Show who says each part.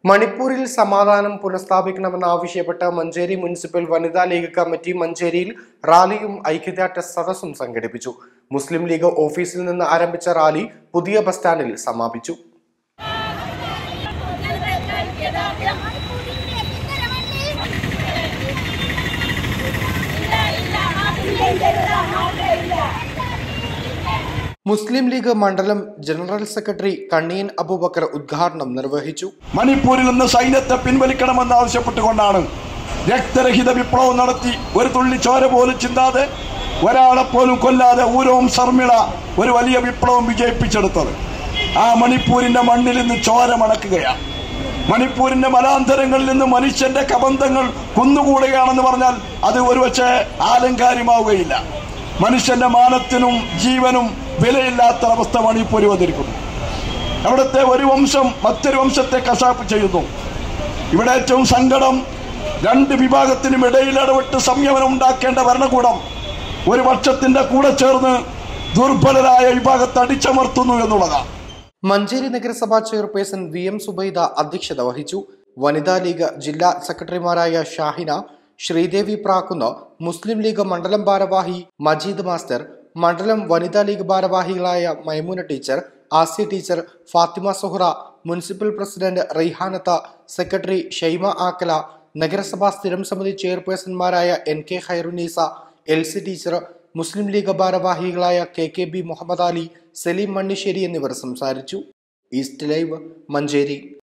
Speaker 1: മണിപ്പൂരിൽ സമാധാനം പുനഃസ്ഥാപിക്കണമെന്നാവശ്യപ്പെട്ട് മഞ്ചേരി മുനിസിപ്പൽ വനിതാ ലീഗ് കമ്മിറ്റി മഞ്ചേരിയിൽ റാലിയും ഐക്യദാർഢ്യ സദസ്സും സംഘടിപ്പിച്ചു മുസ്ലിം ലീഗ് ഓഫീസിൽ നിന്ന് ആരംഭിച്ച റാലി പുതിയ ബസ് സ്റ്റാൻഡിൽ സമാപിച്ചു മുസ്ലിം ലീഗ് മണ്ഡലം ജനറൽ സെക്രട്ടറി കണ്ണീൻ അബൂബക്കർ ഉദ്ഘാടനം നിർവഹിച്ചു
Speaker 2: മണിപ്പൂരിൽ നിന്ന് സൈന്യത്തെ പിൻവലിക്കണമെന്ന് ആവശ്യപ്പെട്ടുകൊണ്ടാണ് രക്തരഹിത വിപ്ലവം നടത്തി ഒരു തുള്ളി ചോര പോലും ചിന്താതെ ഒരാളെ പോലും കൊല്ലാതെ ഊരവും ശർമ്മിള ഒരു വലിയ വിപ്ലവം വിജയിപ്പിച്ചെടുത്തത് ആ മണിപ്പൂരിന്റെ മണ്ണിൽ നിന്ന് ചോര മണക്കുകയാണ് മണിപ്പൂരിന്റെ മലാന്തരങ്ങളിൽ നിന്ന് മനുഷ്യന്റെ കബന്ധങ്ങൾ കുന്നുകൂടുകയാണെന്ന് പറഞ്ഞാൽ അത് ഒരുപക്ഷെ ആലങ്കാരികമാവുകയില്ല മനുഷ്യന്റെ മാനത്തിനും ജീവനും വിലയില്ലാത്ത അവസ്ഥ മണിപ്പൂരി വന്നിരിക്കുന്നു അവിടുത്തെ ഒരു വംശം മറ്റൊരു വംശത്തെ കശാപ്പ് ചെയ്യുന്നു ഇവിടെ ഏറ്റവും സങ്കടം രണ്ട് വിഭാഗത്തിനും ഇടയിൽ ഇടപെട്ട് സംയമനം ഉണ്ടാക്കേണ്ട ഭരണകൂടം ഒരു പക്ഷത്തിന്റെ കൂടെ ചേർന്ന് ദുർബലരായ വിഭാഗത്തെ അടിച്ചമർത്തുന്നു എന്നുള്ളതാണ്
Speaker 1: മഞ്ചേരി നഗരസഭാ ചെയർപേഴ്സൺ വി എം സുബൈദ അധ്യക്ഷത വഹിച്ചു വനിതാ ലീഗ് ജില്ലാ സെക്രട്ടറിമാരായ ഷാഹിന ശ്രീദേവി പ്രാക്കുന്ന് മുസ്ലിം ലീഗ് മണ്ഡലം ഭാരവാഹി മജീദ് മാസ്റ്റർ മണ്ഡലം വനിതാ ലീഗ് ഭാരവാഹികളായ Maimoona teacher Asiya teacher Fathima Suhra municipal president Raihanatha secretary Shaima Akkala നഗരസഭാ സ്ഥിരം സമിതി ചെയർപേഴ്സൺമാരായ N K Hairunisa L C teacher Muslim league ഭാരവാഹികളായ K K B Muhammad Ali Saleem Mannissery എന്നിവർ സംസാരിച്ചു ഈസ്റ്റ് ലൈവ് മഞ്ചേരി